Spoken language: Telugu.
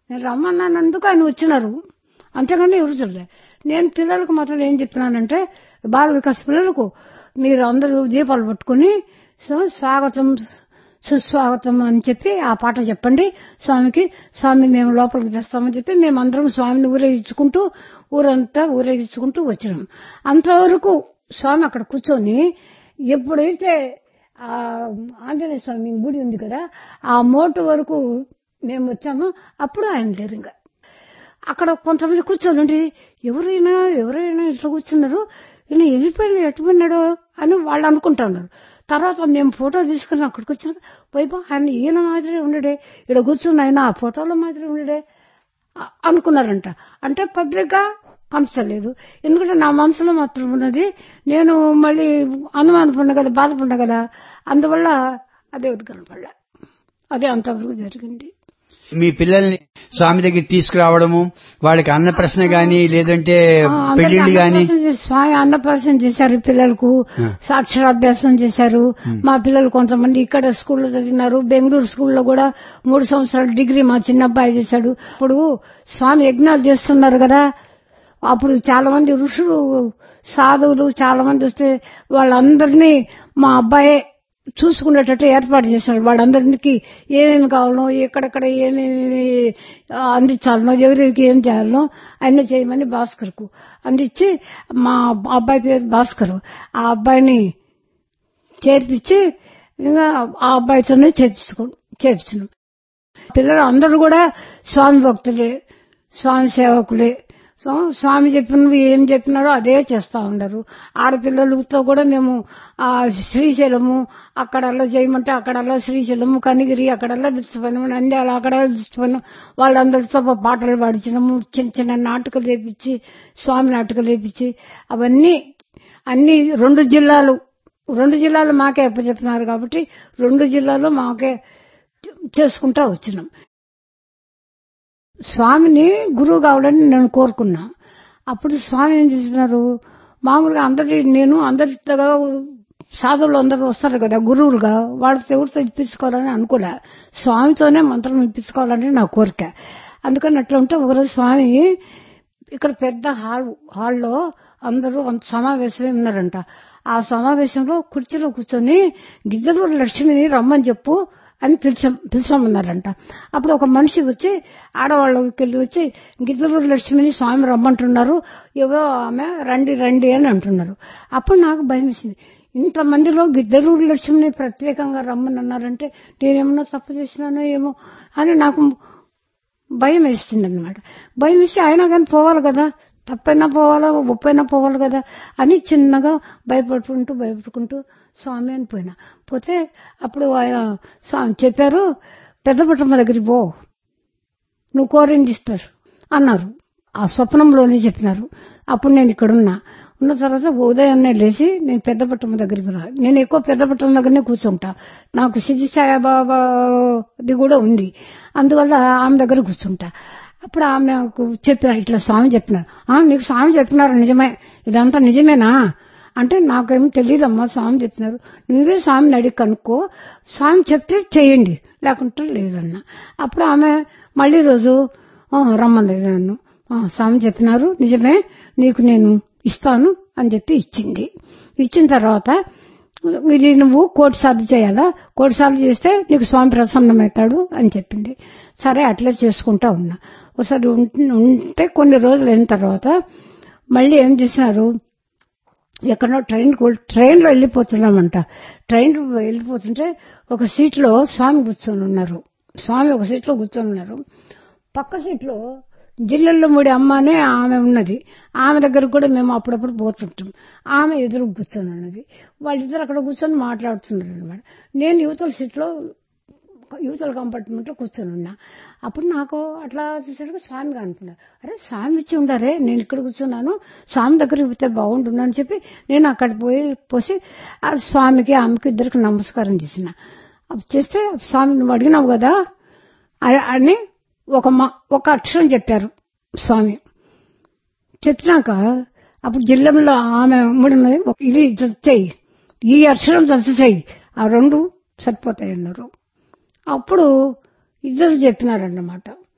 నేను రమ్మన్నానందుకు ఆయన వచ్చినారు అంతేగాని ఎవరు చూడలే నేను పిల్లలకు మాత్రం ఏం చెప్పినానంటే బాల వికాస్ పిల్లలకు మీరు అందరూ దీపాలు పట్టుకుని సో స్వాగతం సుస్వాగతం అని చెప్పి ఆ పాట చెప్పండి స్వామికి స్వామి మేము లోపలికి తెస్తామని చెప్పి మేము అందరం స్వామిని ఊరేగించుకుంటూ ఊరంతా ఊరేగించుకుంటూ వచ్చినాం అంతవరకు స్వామి అక్కడ కూర్చొని ఎప్పుడైతే ఆ ఆంజనేయ స్వామి గుడి ఉంది కదా ఆ మోటు వరకు మేము వచ్చామో అప్పుడు ఆయన లేరు ఇంకా అక్కడ కొంతమంది కూర్చొని ఉండి ఎవరైనా ఎవరైనా ఇట్లా కూర్చున్నారు ఈయన వెళ్ళిపోయినా ఎట్టుపోయినాడో అని వాళ్ళు అనుకుంటున్నారు తర్వాత మేము ఫోటో తీసుకుని అక్కడికి వచ్చిన పోయిపో ఆయన ఈయన మాదిరి ఉండడే ఇక్కడ కూర్చుని ఆయన ఆ ఫోటోలో మాదిరి ఉండడే అ- అనుకున్నారంట అంటే పబ్లిక్ గా పంచలేదు ఎందుకంటే నా మనసులో మాత్రం ఉన్నది నేను మళ్ళీ అనుమానపడిన కదా బాధపడిన కదా అందువల్ల అదే ఒకటి కనపడలే అదే అంతవరకు జరిగింది మీ పిల్లల్ని స్వామి దగ్గర తీసుకురావడము వాళ్ళకి అన్న ప్రశ్న గాని లేదంటే ఆ, అందరికీ పెళ్లిళ్ళు గాని అన్నప్రాసన చేసి- స్వామి అన్నప్రాసన చేశారు పిల్లలకు సాక్షరాభ్యాసం చేశారు మా పిల్లలు కొంతమంది ఇక్కడ స్కూల్లో చదివినారు బెంగళూరు స్కూల్లో కూడా మూడు సంవత్సరాలు డిగ్రీ మా చిన్న అబ్బాయి చేశాడు ఇప్పుడు స్వామి యజ్ఞాలు చేస్తున్నారు కదా అప్పుడు చాలా మంది ఋషులు సాధువులు చాలా మంది వస్తే వాళ్ళందరినీ మా అబ్బాయే చూసుకునేటట్టు ఏర్పాటు చేశారు వాళ్ళందరికీ ఏమేమి కావాలో ఎక్కడెక్కడ ఏమేమి ఆ, అందించాలనో ఎవరికి ఏం చేయాలనో అన్నీ చేయమని భాస్కర్కు అందించి మా అబ్బాయి పేరు భాస్కర్ ఆ అబ్బాయిని చేర్పించి ఇంకా ఆ అబ్బాయితోనే చేర్పించుకో చేర్పించినాం పిల్లలు అందరూ కూడా స్వామి భక్తులే స్వామి సేవకులే సో స్వామి చెప్పినవి ఏం చెప్పినారో అదే చేస్తా ఉన్నారు ఆడపిల్లలతో కూడా మేము ఆ శ్రీశైలము అక్కడల్లా చేయమంటే అక్కడల్లా శ్రీశైలము కనిగిరి అక్కడల్లా దిచ్చిపోయినాము నంద్యాల అక్కడ దిచ్చిపోయినాం వాళ్ళందరితో పాటలు పాడించినాము చిన్న చిన్న నాటకాలు వేపించి స్వామి నాటకాలు వేపించి అవన్నీ అన్ని రెండు జిల్లాలు రెండు జిల్లాలు మాకే అప్పచెప్తున్నారు కాబట్టి రెండు జిల్లాలు మాకే చేసుకుంటా వచ్చినాం స్వామిని గురువు కావాలని నేను కోరుకున్నా అప్పుడు స్వామి ఏం చేస్తున్నారు మామూలుగా అందరి నేను అందరితో సాధువులు అందరూ వస్తారు కదా గురువులుగా వాళ్ళతో ఎవరితో ఇప్పించుకోవాలని అనుకోలే స్వామితోనే మంత్రం ఇప్పించుకోవాలని నా కోరిక అందుకని అట్లా ఉంటే ఒకరోజు స్వామి ఇక్కడ పెద్ద హాల్ హాల్లో అందరూ అంత సమావేశమే ఉన్నారంట ఆ సమావేశంలో కుర్చీలో కూర్చొని గిద్దలూరు లక్ష్మిని రమ్మని చెప్పు అని పిలిచ పిలిచామన్నారంట అప్పుడు ఒక మనిషి వచ్చి ఆడవాళ్ళకి వెళ్ళి వచ్చి గిద్దలూరు లక్ష్మిని స్వామి రమ్మంటున్నారు ఏవో ఆమె రండి రండి అని అంటున్నారు అప్పుడు నాకు భయం వేసింది ఇంతమందిలో గిద్దలూరు లక్ష్మిని ప్రత్యేకంగా రమ్మని అన్నారంటే నేనేమన్నా తప్పు చేసినానో ఏమో అని నాకు భయం వేస్తుంది అనమాట భయం వేసి అయినా కానీ పోవాలి కదా తప్పైనా పోవాలా ఒప్పైనా పోవాలి కదా అని చిన్నగా భయపడుకుంటూ భయపడుకుంటూ స్వామి అని పోయినా పోతే అప్పుడు ఆయన స్వామి చెప్పారు పెద్ద పట్టమ్మ దగ్గరికి పో నువ్వు కోరింది ఇస్తారు అన్నారు ఆ స్వప్నంలోనే చెప్పినారు అప్పుడు నేను ఇక్కడ ఉన్నా ఉన్న తర్వాత ఉదయాన్నే లేచి నేను పెద్ద పట్టమ్మ దగ్గరికి రా నేను ఎక్కువ పెద్ద పట్టణం దగ్గరనే కూర్చుంటా నాకు సిద్ధి సాయిబాబాది కూడా ఉంది అందువల్ల ఆమె దగ్గర కూర్చుంటా అప్పుడు ఆమెకు చెప్పిన ఇట్లా స్వామి చెప్పినారు "ఆ, నీకు స్వామి చెప్పినారు నిజమే ఇదంతా నిజమేనా అంటే నాకేం తెలియదమ్మా స్వామి చెప్పినారు నువ్వే స్వామిని అడిగి కనుక్కో స్వామి చెప్తే చేయండి లేకుంటే లేదన్న అప్పుడు ఆమె మళ్ళీ రోజు "ఆ, రమ్మలేదు నన్ను "ఆ, స్వామి చెప్పినారు నిజమే నీకు నేను ఇస్తాను అని చెప్పి ఇచ్చింది ఇచ్చిన తర్వాత ఇది నువ్వు కోటి సార్లు చేయాలా కోటి సార్లు చేస్తే నీకు స్వామి ప్రసన్నమవుతాడు అని చెప్పింది సరే అట్లే చేసుకుంటా ఉన్నా ఒకసారి ఉం- ఉంటే కొన్ని రోజులు అయిన తర్వాత మళ్ళీ ఏం చేసినారు ఎక్కడో ట్రైన్ ట్రైన్లో వెళ్ళిపోతున్నామంట ట్రైన్ వెళ్ళిపోతుంటే ఒక సీట్లో స్వామి కూర్చొని ఉన్నారు స్వామి ఒక సీట్లో కూర్చొని ఉన్నారు పక్క సీట్లో జిల్లల్లో ముడి అమ్మ అనే ఆమె ఉన్నది ఆమె దగ్గర కూడా మేము అప్పుడప్పుడు పోతుంటాం ఆమె ఎదురు కూర్చొని ఉన్నది వాళ్ళిద్దరు అక్కడ కూర్చొని మాట్లాడుతున్నారు అనమాట నేను యువతల సీట్లో యువతల కంపార్ట్మెంట్ లో కూర్చొని ఉన్నా అప్పుడు నాకు అట్లా చూసేసరికి స్వామి అనుకున్నా అరే స్వామి ఇచ్చి ఉండారే నేను ఇక్కడ కూర్చున్నాను స్వామి దగ్గరికి పోతే బాగుంటుంది అని చెప్పి నేను అక్కడ పోయి పోసి ఆ స్వామికి ఆమెకి ఇద్దరికి నమస్కారం చేసిన అప్పుడు చేస్తే స్వామి నువ్వు అడిగినావు కదా అ- అని ఒక మ- ఒక అక్షరం చెప్పారు స్వామి చెప్పినాక అప్పుడు జిల్లంలో ఆమె ముడిని ఇది జత చెయ్యి ఈ అక్షరం జత చెయ్యి ఆ రెండు సరిపోతాయి అన్నారు అప్పుడు ఇద్దరు చెప్పినారన్నమాట